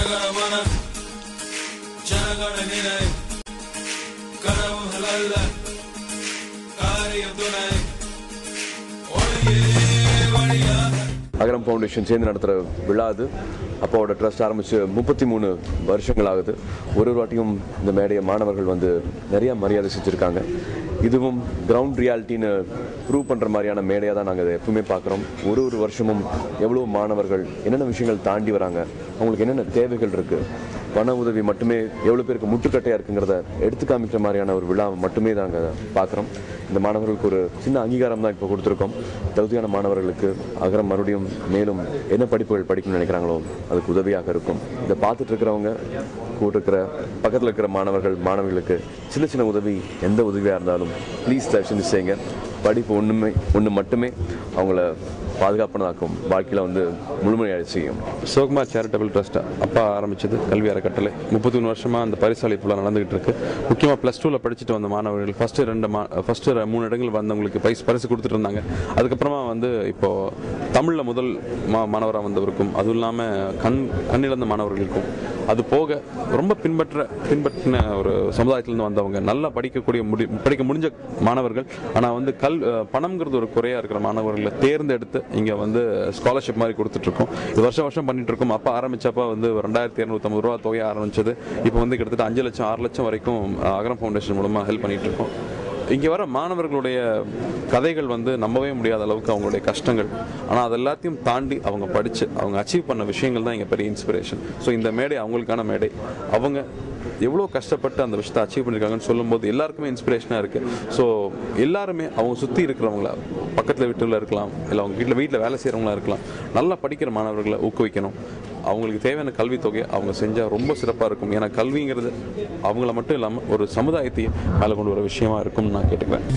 ஜனகணமன ஜனகண நினை கனவுகள் அல்ல காரியம் துணை ஒளியே வழியாக அகரம் ஃபவுண்டேஷன் சேர்ந்து நடத்துகிற விழா அது அப்பாவோட ட்ரஸ்ட் ஆரம்பித்து முப்பத்தி மூணு வருஷங்கள் ஆகுது ஒரு ஒரு வாட்டியும் இந்த மேடையை மாணவர்கள் வந்து நிறையா மரியாதை செஞ்சுருக்காங்க இதுவும் கிரவுண்ட் ரியாலிட்டின்னு ப்ரூவ் பண்ணுற மாதிரியான மேடையாக தான் நாங்கள் இதை எப்பவுமே பார்க்குறோம் ஒரு ஒரு வருஷமும் எவ்வளோ மாணவர்கள் என்னென்ன விஷயங்கள் தாண்டி வராங்க அவங்களுக்கு என்னென்ன தேவைகள் இருக்குது பண உதவி மட்டுமே எவ்வளோ பேருக்கு முட்டுக்கட்டையாக இருக்குங்கிறத எடுத்து காமிக்கிற மாதிரியான ஒரு விழா மட்டுமே நாங்கள் பார்க்குறோம் இந்த மாணவர்களுக்கு ஒரு சின்ன அங்கீகாரம் தான் இப்போ கொடுத்துருக்கோம் தகுதியான மாணவர்களுக்கு அகரம் மறுபடியும் மேலும் என்ன படிப்புகள் படிக்கணும்னு நினைக்கிறாங்களோ அதுக்கு உதவியாக இருக்கும் இதை பார்த்துட்டு இருக்கிறவங்க கூட இருக்கிற பக்கத்தில் இருக்கிற மாணவர்கள் மாணவிகளுக்கு சின்ன சின்ன உதவி எந்த உதவியாக இருந்தாலும் ப்ளீஸ் தயவு செஞ்சு செய்யுங்க படிப்பு ஒன்றுமே ஒன்று மட்டுமே அவங்கள பாதுகாப்பானதாக்கும் வாழ்க்கையில் வந்து முழுமையாக செய்யும் சிவகுமார் சேரிட்டபிள் ட்ரஸ்ட் அப்பா ஆரம்பிச்சது கல்வி அறக்கட்டளை முப்பத்தி மூணு வருஷமா அந்த பரிசளிப்புலாம் நடந்துகிட்டு இருக்கு முக்கியமாக ப்ளஸ் டூவில் படிச்சுட்டு வந்த மாணவர்கள் ஃபர்ஸ்ட் ரெண்டு மா ஃபர்ஸ்ட் மூணு இடங்கள் வந்தவங்களுக்கு பரிசு பரிசு கொடுத்துட்டு இருந்தாங்க அதுக்கப்புறமா வந்து இப்போ தமிழில் முதல் மா மாணவராக வந்தவருக்கும் அதுவும் இல்லாமல் கண் கண்ணிழந்த மாணவர்களுக்கும் அது போக ரொம்ப பின்பற்ற பின்பற்றின ஒரு சமுதாயத்திலேருந்து வந்தவங்க நல்லா படிக்கக்கூடிய முடி படிக்க முடிஞ்ச மாணவர்கள் ஆனால் வந்து கல் அஹ் பணம்ங்கிறது ஒரு குறையாக இருக்கிற மாணவர்களை தேர்ந்தெடுத்து இங்கே வந்து ஸ்காலர்ஷிப் மாதிரி கொடுத்துட்டு இருக்கோம் இது வருஷம் வருஷம் பண்ணிட்டு இருக்கோம் அப்போ ஆரம்பிச்சப்ப வந்து ஒரு ரெண்டாயிரத்தி இரநூத்தம்பது ரூபா தொகை ஆரம்பிச்சது இப்போ வந்து கிட்டத்தட்ட அஞ்சு லட்சம் ஆறு லட்சம் வரைக்கும் அஹ், அகரம் ஃபவுண்டேஷன் மூலமாக ஹெல்ப் பண்ணிட்டு இருக்கோம் இங்கே வர மாணவர்களுடைய கதைகள் வந்து நம்பவே முடியாத அளவுக்கு அவங்களுடைய கஷ்டங்கள் ஆனால் அது எல்லாத்தையும் தாண்டி அவங்க படித்து அவங்க அச்சீவ் பண்ண விஷயங்கள் தான் இங்கே பெரிய இன்ஸ்பிரேஷன் ஸோ இந்த மேடை அவங்களுக்கான மேடை அவங்க எவ்வளோ கஷ்டப்பட்டு அந்த விஷயத்தை அச்சீவ் பண்ணியிருக்காங்கன்னு சொல்லும்போது எல்லாருக்குமே இன்ஸ்பிரேஷனாக இருக்குது ஸோ எல்லாருமே அவங்க சுற்றி இருக்கிறவங்கள பக்கத்தில் வீட்டில் இருக்கலாம் இல்லை அவங்க வீட்டில் வீட்டில் வேலை செய்கிறவங்களா இருக்கலாம் நல்லா படிக்கிற மாணவர்களை ஊக்குவிக்கணும் அவங்களுக்கு தேவையான கல்வி தொகையை அவங்க செஞ்சால் ரொம்ப சிறப்பாக இருக்கும் ஏன்னா கல்விங்கிறது அவங்கள மட்டும் இல்லாமல் ஒரு சமுதாயத்தையும் மேலே கொண்டு வர விஷயமா இருக்கும்னு நான் கேட்டுக்கிறேன்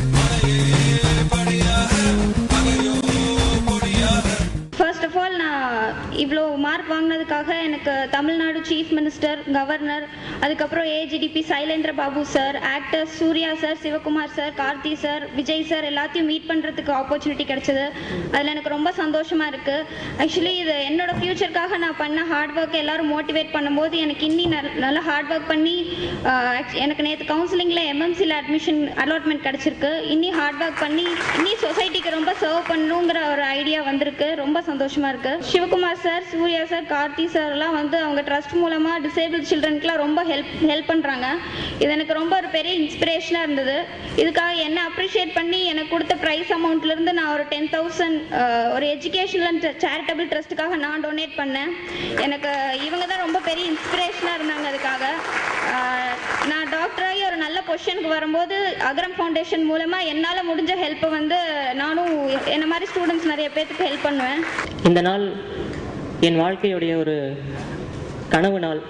ஃபர்ஸ்ட் ஆஃப் ஆல் நான் இவ்வளோ மார்க் வாங்கினதுக்காக எனக்கு தமிழ்நாடு சீஃப் மினிஸ்டர் கவர்னர் அதுக்கப்புறம் ஏஜிடிபி Sylendra Babu sir actors Suriya sir Sivakumar sir Karthi sir Vijay sir எல்லாத்தையும் மீட் பண்ணுறதுக்கு ஆப்பர்ச்சுனிட்டி கிடைச்சது அதில் எனக்கு ரொம்ப சந்தோஷமாக இருக்குது ஆக்சுவலி இது என்னோட ஃப்யூச்சருக்காக நான் பண்ண ஹார்ட் ஒர்க் எல்லாரும் மோட்டிவேட் பண்ணும்போது எனக்கு இன்னி நல்- நல்லா ஹார்ட் ஒர்க் பண்ணி ஆஹ், act- எனக்கு நேற்று கவுன்சிலிங்கில் எம்எம்சியில் அட்மிஷன் அலாட்மெண்ட் கிடச்சிருக்கு இன்னி ஹார்ட் ஒர்க் பண்ணி இன்னி சொசைட்டிக்கு ரொம்ப சர்வ் பண்ணணுங்கிற ஒரு ஐடியா வந்திருக்கு ரொம்ப சந்தோஷமா இருக்கு Sivakumar sir Suriya sir Karthi sir எல்லாம் வந்து அவங்க ட்ரஸ்ட் மூலமா டிசேபிள் சில்ட்ரனுக்குலாம் ரொம்ப ஹெல்ப் ஹெல்ப் பண்றாங்க இது எனக்கு ரொம்ப ஒரு பெரிய இன்ஸ்பிரேஷனா இருந்தது இதுக்காக என்ன அப்ரிஷியேட் பண்ணி எனக்கு கொடுத்த ப்ரைஸ் அமௌண்ட்ல இருந்து நான் ஒரு டென் தௌசண்ட் ஒரு எஜுகேஷனல் சேரிட்டபிள் ட்ரஸ்ட்டுக்காக நான் டொனேட் பண்ணேன் எனக்கு இவங்க தான் ரொம்ப பெரிய இன்ஸ்பிரேஷனா இருந்தாங்க அதுக்காக ஆஹ், நான் டாக்டர் ஆகி ஒரு நல்ல பொசிஷனுக்கு வரும்போது அகரம் ஃபவுண்டேஷன் மூலமா என்னால முடிஞ்ச ஹெல்ப்பை வந்து நானும் என்ன மாதிரி ஸ்டூடெண்ட்ஸ் நிறைய பேத்துக்கு ஹெல்ப் பண்ணுவேன் இந்த நாள் என் வாழ்க்கையுடைய ஒரு கனவு நாள்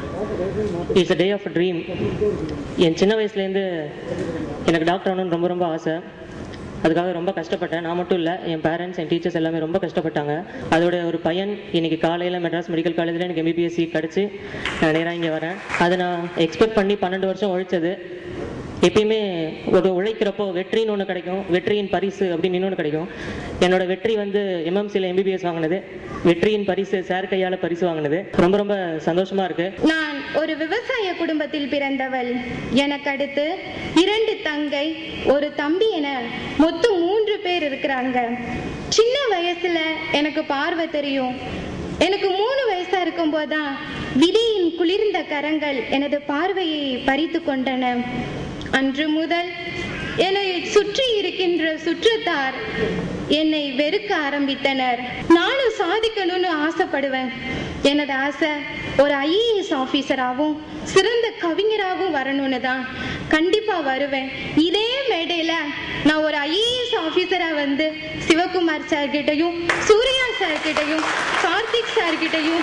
it's a day of dream என் சின்ன வயசுலேருந்து எனக்கு டாக்டர் ஆகணும்னு ரொம்ப ரொம்ப ஆசை அதுக்காக ரொம்ப கஷ்டப்பட்டேன் நான் மட்டும் இல்லை என் பேரண்ட்ஸ் என் டீச்சர்ஸ் எல்லாமே ரொம்ப கஷ்டப்பட்டாங்க அதோட ஒரு பையன் இன்னைக்கு காலையில் மெட்ராஸ் மெடிக்கல் காலேஜில் எனக்கு எம்பிபிஎஸ் சீட் கிடச்சி நான் நேராக இங்கே வரேன் அதை நான் எக்ஸ்பெக்ட் பண்ணி பன்னெண்டு வருஷம் உழைச்சது எப்பயுமே ஒரு உழைக்கிறப்போ வெற்றின்னு ஒன்று கிடைக்கும் வெற்றியின் பரிசு அப்படின்னு இன்னொன்று கிடைக்கும் என்னோட வெற்றி வந்து எம்எம்சியில் எம்பிபிஎஸ் வாங்கினது வெற்றியின் பரிசு சார் கையால் பரிசு வாங்கினது ரொம்ப ரொம்ப சந்தோஷமா இருக்கு நான் ஒரு விவசாய குடும்பத்தில் பிறந்தவள் எனக்கு அடுத்து இரண்டு தங்கை ஒரு தம்பி என மொத்தம் மூன்று பேர் இருக்கிறாங்க சின்ன வயசுல எனக்கு பார்வை தெரியும் எனக்கு மூணு வயசா இருக்கும்போது தான் விதியின் குளிர்ந்த கரங்கள் எனது பார்வையை பறித்து கொண்டன அன்று முதல் என்னை சுற்றி இருக்கின்ற சுற்றத்தார் என்னை வெறுக்க ஆரம்பித்தனர் நானும் சாதிக்கணும்னு ஆசைப்படுவேன் எனது ஆசை ஒரு ஐஏஎஸ் ஆஃபீஸராகவும் சிறந்த கவிஞராகவும் வரணும்னு தான் கண்டிப்பா வருவேன் இதே மேடையில நான் ஒரு ஐஏஎஸ் ஆஃபீஸரா வந்து சிவகுமார் சார் கிட்டயும் சூர்யா சார் கிட்டயும் கார்த்திக் சார் கிட்டயும்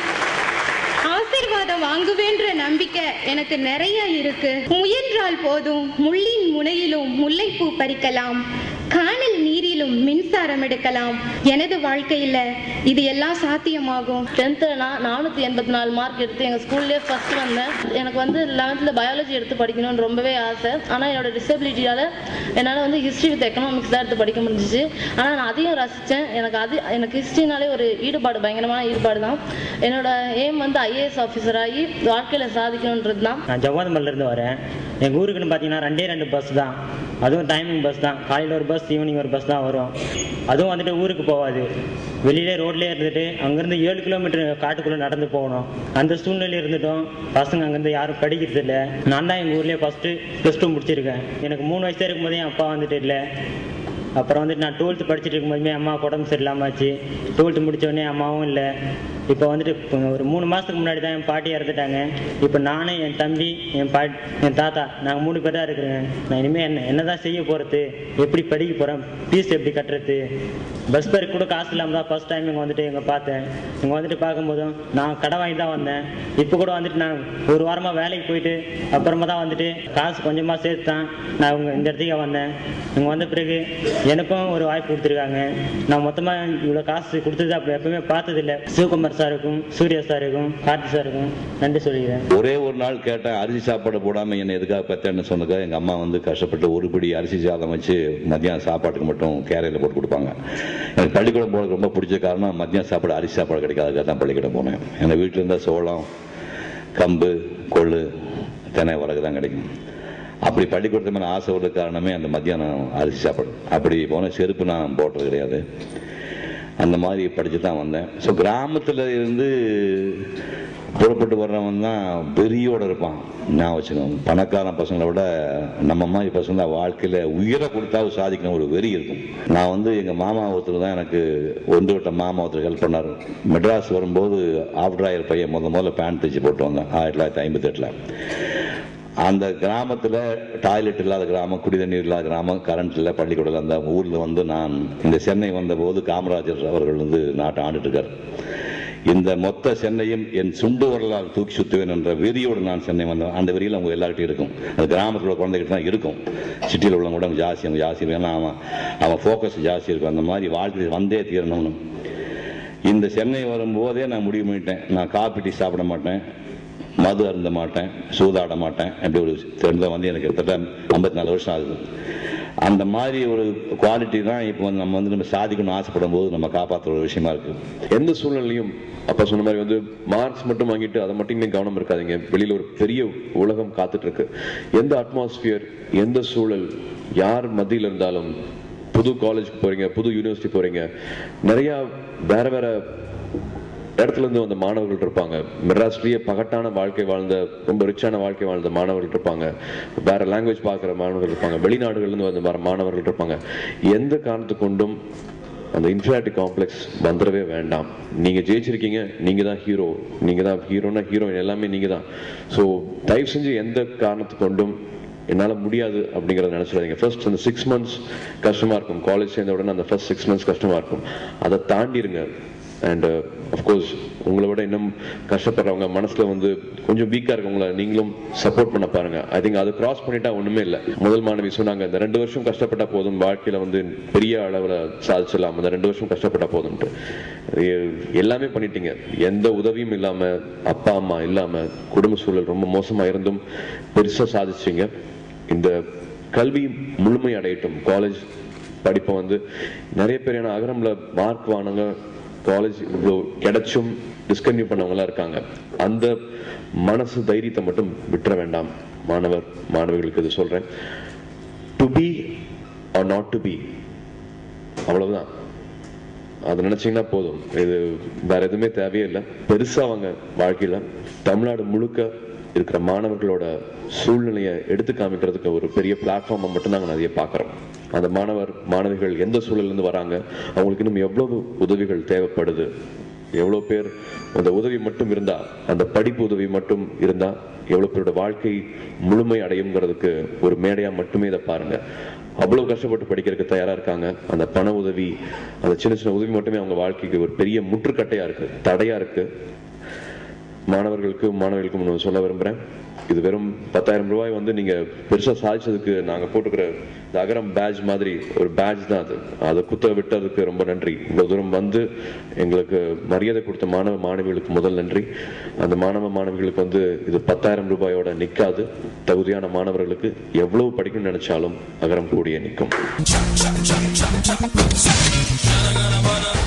ஆசீர்வாதம் வாங்குவேன்ற நம்பிக்கை எனக்கு நிறைய இருக்கு முயன்றால் போதும் முள்ளின் முனையிலும் முல்லைப்பூ பறிக்கலாம் காணல் நீரிலும் முற்றிலும் மின்சாரம் எடுக்கலாம் எனது வாழ்க்கையில இது எல்லாம் சாத்தியமாகும் டென்த்தில் நான் நானூற்றி எண்பத்தி நாலு மார்க் எடுத்து எங்கள் ஸ்கூல்லேயே ஃபஸ்ட்டு வந்தேன் எனக்கு வந்து லெவன்த்தில் பயாலஜி எடுத்து படிக்கணும்னு ரொம்பவே ஆசை ஆனால் என்னோட டிசபிலிட்டியால் என்னால் வந்து ஹிஸ்ட்ரி வித் எக்கனாமிக்ஸ் தான் எடுத்து படிக்க முடிஞ்சிச்சு ஆனால் நான் அதையும் ரசித்தேன் எனக்கு அது எனக்கு ஹிஸ்ட்ரினாலே ஒரு ஈடுபாடு பயங்கரமான ஈடுபாடு தான் என்னோட எய்ம் வந்து ஐஏஎஸ் ஆஃபீஸர் ஆகி வாழ்க்கையில் சாதிக்கணுன்றது தான் நான் ஜவ்வாதமல்லேருந்து வரேன் எங்கள் ஊருக்குன்னு பார்த்தீங்கன்னா ரெண்டே ரெண்டு பஸ் தான் அதுவும் டைமிங் பஸ் தான் காலையில் ஒரு பஸ் ஈவினிங் ஒரு பஸ் தான் வரும் அதுவும் வந்துட்டு ஊருக்கு போகாது வெளியிலே ரோட்லேயே இருந்துட்டு அங்கேருந்து ஏழு கிலோமீட்டர் காட்டுக்குள்ளே நடந்து போகணும் அந்த சூழ்நிலையில் இருந்துட்டோம் பசங்க அங்கேருந்து யாரும் படிக்கிறது இல்லை நான் தான் எங்கள் ஊர்லேயே ஃபஸ்ட்டு ப்ளஸ் டூ முடிச்சிருக்கேன் எனக்கு மூணு வயசு இருக்கும்போதே என் அப்பா வந்துட்டு இல்லை அப்புறம் வந்துட்டு நான் டுவெல்த்து படிச்சுட்டு இருக்கும்போதுமே அம்மா உடம்பு சரியில்லாமல் ஆச்சு டுவெல்த்து முடிச்ச உடனே அம்மாவும் இல்லை இப்போ வந்துட்டு இப்போ ஒரு மூணு மாதத்துக்கு முன்னாடி தான் என் பாட்டி இறந்துட்டாங்க இப்போ நானும் என் தம்பி என் பாட் என் தாத்தா நாங்கள் மூணு பேர் தான் இருக்கிறேங்க நான் இனிமேல் என்ன என்ன தான் செய்ய போகிறது எப்படி படிக்க போகிறேன் ஃபீஸ் எப்படி கட்டுறது பஸ் பேருக்கு கூட காசு இல்லாமல் தான் ஃபர்ஸ்ட் டைம் இங்கே வந்துட்டு இங்கே பார்த்தேன் இங்கே வந்துட்டு பார்க்கும்போதும் நான் கடை வாங்கி தான் வந்தேன் இப்போ கூட வந்துட்டு நான் ஒரு வாரமாக வேலைக்கு போயிட்டு அப்புறமா தான் வந்துட்டு காசு கொஞ்சமாக சேர்த்து தான் நான் உங்க இந்த இடத்துக்கு வந்தேன் இங்கே வந்த பிறகு எனக்கும் ஒரு வாய்ப்பு கொடுத்துருக்காங்க நான் மொத்தமாக இவ்வளோ காசு கொடுத்தது அப்படி எப்பவுமே பார்த்ததில்ல சிவகுமார் சாருக்கும் சூர்யா சாருக்கும் கார்த்தி சாருக்கும் நன்றி சொல்லிக்கிறேன் ஒரே ஒரு நாள் கேட்டேன் அரிசி சாப்பாடு போடாமல் என்னை எதுக்காக பெத்தேன்னு சொன்னதுக்காக எங்கள் அம்மா வந்து கஷ்டப்பட்டு ஒரு பிடி அரிசி சாதம் வச்சு மத்தியானம் சாப்பாட்டுக்கு மட்டும் கேரையில் போட்டு கொடுப்பாங்க எனக்கு பள்ளிக்கூடம் போகிறது ரொம்ப பிடிச்ச காரணம் மத்தியானம் சாப்பாடு அரிசி சாப்பாடு கிடைக்காதுக்காக தான் பள்ளிக்கூடம் போனேன் எங்கள் வீட்டில் இருந்தால் சோளம் கம்பு கொள்ளு தினை வரகு தான் கிடைக்கும் அப்படி பள்ளிக்கூடத்து மேலே ஆசை உள்ள காரணமே அந்த மத்தியானம் அரிசி சாப்பாடு அப்படி போன செருப்பு நான் போட்டது கிடையாது அந்த மாதிரி படிச்சு தான் வந்தேன் ஸோ கிராமத்தில் இருந்து புறப்பட்டு வர்றவன் தான் வெறியோட இருப்பான் நான் வச்சுக்கோங்க பணக்கார பசங்களை விட நம்ம மாதிரி பசங்க தான் வாழ்க்கையில் உயிரை கொடுத்தாவது சாதிக்கணும் ஒரு வெறி இருக்கும் நான் வந்து எங்கள் மாமா ஒருத்தர் தான் எனக்கு ஒன்று விட்ட மாமா ஒருத்தர் ஹெல்ப் பண்ணார் மெட்ராஸ் வரும்போது ஆஃப்டர் பையன் முத முதல்ல பேண்ட் தைச்சு போட்டு வந்தேன் ஆயிரத்தி தொள்ளாயிரத்தி ஐம்பத்தெட்டில் அந்த கிராமத்தில் டாய்லெட் இல்லாத கிராமம் குடிதண்ணீர் இல்லாத கிராமம் கரண்ட் இல்லை பள்ளிக்கூடம் அந்த ஊரில் வந்து நான் இந்த சென்னை வந்தபோது காமராஜர் அவர்கள் வந்து நாட்டை ஆண்டுட்டு இருக்கார் இந்த மொத்த சென்னையும் என் சுண்டு வரலாறு தூக்கி சுத்துவேன் என்ற வெறியோடு நான் சென்னை வந்தேன் அந்த வெறியில் அவங்க எல்லார்கிட்டையும் இருக்கும் அது கிராமத்தில் உள்ள குழந்தைகிட்ட தான் இருக்கும் சிட்டியில் உள்ளவங்க கூட ஜாஸ்தி அவங்க ஜாஸ்தி இருக்கும் ஏன்னா அவன் அவன் ஃபோக்கஸ் ஜாஸ்தி இருக்கும் அந்த மாதிரி வாழ்க்கையில் வந்தே தீரணும்னு இந்த சென்னை வரும்போதே நான் முடிவு பண்ணிட்டேன் நான் காப்பி டீ சாப்பிட மாட்டேன் மது அருந்த மாட்டேன் சூதாட மாட்டேன் அப்படி ஒரு தெரிஞ்ச வந்து எனக்கு கிட்டத்தட்ட ஐம்பத்தி நாலு வருஷம் ஆகுது அந்த மாதிரி ஒரு குவாலிட்டி தான் இப்போ வந்து நம்ம வந்து நம்ம சாதிக்கணும்னு ஆசைப்படும் போது நம்ம காப்பாற்றுற ஒரு விஷயமா இருக்கு எந்த சூழ்நிலையும் அப்பா சொன்ன மாதிரி வந்து மார்க்ஸ் மட்டும் வாங்கிட்டு அதை மட்டுமே கவனம் இருக்காதீங்க வெளியில ஒரு பெரிய உலகம் காத்துட்டு இருக்கு எந்த அட்மாஸ்பியர் எந்த சூழல் யார் மத்தியில் இருந்தாலும் புது காலேஜ்க்கு போறீங்க புது யூனிவர்சிட்டி போறீங்க நிறைய வேற வேற இடத்துல இருந்து வந்த மாணவர்கள் இருப்பாங்க மெட்ராஸ்லயே பகட்டான வாழ்க்கை வாழ்ந்த ரொம்ப ரிச்சான வாழ்க்கை வாழ்ந்த மாணவர்கள் இருப்பாங்க வேற லாங்குவேஜ் பார்க்குற மாணவர்கள் இருப்பாங்க வெளிநாடுகள்ல இருந்து வந்த வர மாணவர்கள் இருப்பாங்க எந்த காரணத்து கொண்டும் அந்த இன்ஃபியாரிட்டி காம்ப்ளெக்ஸ் வந்துடவே வேண்டாம் நீங்க ஜெயிச்சிருக்கீங்க நீங்க தான் ஹீரோ நீங்க தான் ஹீரோனா ஹீரோயின் எல்லாமே நீங்க தான் ஸோ தயவு செஞ்சு எந்த காரணத்து கொண்டும் என்னால் முடியாது அப்படிங்கிறத நினச்சிடாதீங்க ஃபர்ஸ்ட் அந்த சிக்ஸ் மந்த்ஸ் கஷ்டமாக இருக்கும் காலேஜ் சேர்ந்த உடனே அந்த ஃபர்ஸ்ட் சிக்ஸ் மந்த்ஸ் கஷ்டமாக இருக்கும் அதை தாண்டிருங்க அண்ட் அஃப்கோர்ஸ் உங்களை விட இன்னும் கஷ்டப்படுறவங்க மனசில் வந்து கொஞ்சம் வீக்காக இருக்கவங்கள நீங்களும் சப்போர்ட் பண்ண பாருங்க ஐ திங்க் அதை கிராஸ் பண்ணிட்டா ஒன்றுமே இல்லை முதல் மாணவி சொன்னாங்க இந்த ரெண்டு வருஷம் கஷ்டப்பட்டா போதும் வாழ்க்கையில் வந்து பெரிய அளவில் சாதிச்சிடலாம் அந்த ரெண்டு வருஷம் கஷ்டப்பட்டா போதும்ட்டு எ- எல்லாமே பண்ணிட்டீங்க எந்த உதவியும் இல்லாமல் அப்பா அம்மா இல்லாமல் குடும்ப சூழல் ரொம்ப மோசமாக இருந்தும் பெருசாக சாதிச்சிங்க இந்த கல்வி முழுமை அடையட்டும் காலேஜ் படிப்பை வந்து நிறைய பேர் ஏன்னா அகரம்ல மார்க் வாங்கினாங்க காலேஜ் இவ்வளோ கிடைச்சும் டிஸ்கன்யூ பண்ணவங்களாம் இருக்காங்க அந்த மனசு தைரியத்தை மட்டும் விட்டுற வேண்டாம் மாணவர் மாணவிகளுக்கு இது சொல்றேன் to be or not to be அவ்வளவுதான் அதை நினைச்சீங்கன்னா போதும் இது வேற எதுவுமே தேவையே இல்லை பெருசா அவங்க வாழ்க்கையில தமிழ்நாடு முழுக்க இருக்கிற மாணவர்களோட சூழ்நிலையை எடுத்து காமிக்கிறதுக்கு ஒரு பெரிய பிளாட்ஃபார்மை மட்டும் நாங்கள் நிறைய பார்க்குறோம் அந்த மாணவர் மாணவிகள் எந்த சூழல்ல இருந்து வராங்க அவங்களுக்கு இன்னும் எவ்வளவு உதவிகள் தேவைப்படுது எவ்வளோ பேர் அந்த உதவி மட்டும் இருந்தா அந்த படிப்பு உதவி மட்டும் இருந்தா எவ்வளோ பேரோட வாழ்க்கை முழுமை அடையுங்கிறதுக்கு ஒரு மேடையா மட்டுமே இதை பாருங்க அவ்வளவு கஷ்டப்பட்டு படிக்கிறதுக்கு தயாரா இருக்காங்க அந்த பண உதவி அந்த சின்ன சின்ன உதவி மட்டுமே அவங்க வாழ்க்கைக்கு ஒரு பெரிய முற்றுக்கட்டையா இருக்கு தடையா இருக்கு மாணவர்களுக்கு மாணவிகளுக்கும் ஒன்று சொல்ல விரும்புறேன் இது வெறும் பத்தாயிரம் ரூபாய் வந்து நீங்க பெருசா சாதிச்சதுக்கு நாங்க போட்டுக்கிற இந்த அகரம் பேட்ச் மாதிரி ஒரு பேட்ச் தான் அது அதை குத்த விட்டதுக்கு ரொம்ப நன்றி இவ்வளவு தூரம் வந்து எங்களுக்கு மரியாதை கொடுத்த மாணவ மாணவிகளுக்கு முதல் நன்றி அந்த மாணவ மாணவிகளுக்கு வந்து இது பத்தாயிரம் ரூபாயோட நிக்காது தகுதியான மாணவர்களுக்கு எவ்வளவு படிக்கணும்னு நினைச்சாலும் அகரம் கூடிய நிற்கும் Shut, shut, shut, shut, shut. Shut, shut, shut, shut, shut, shut, shut, shut, shut, shut, shut,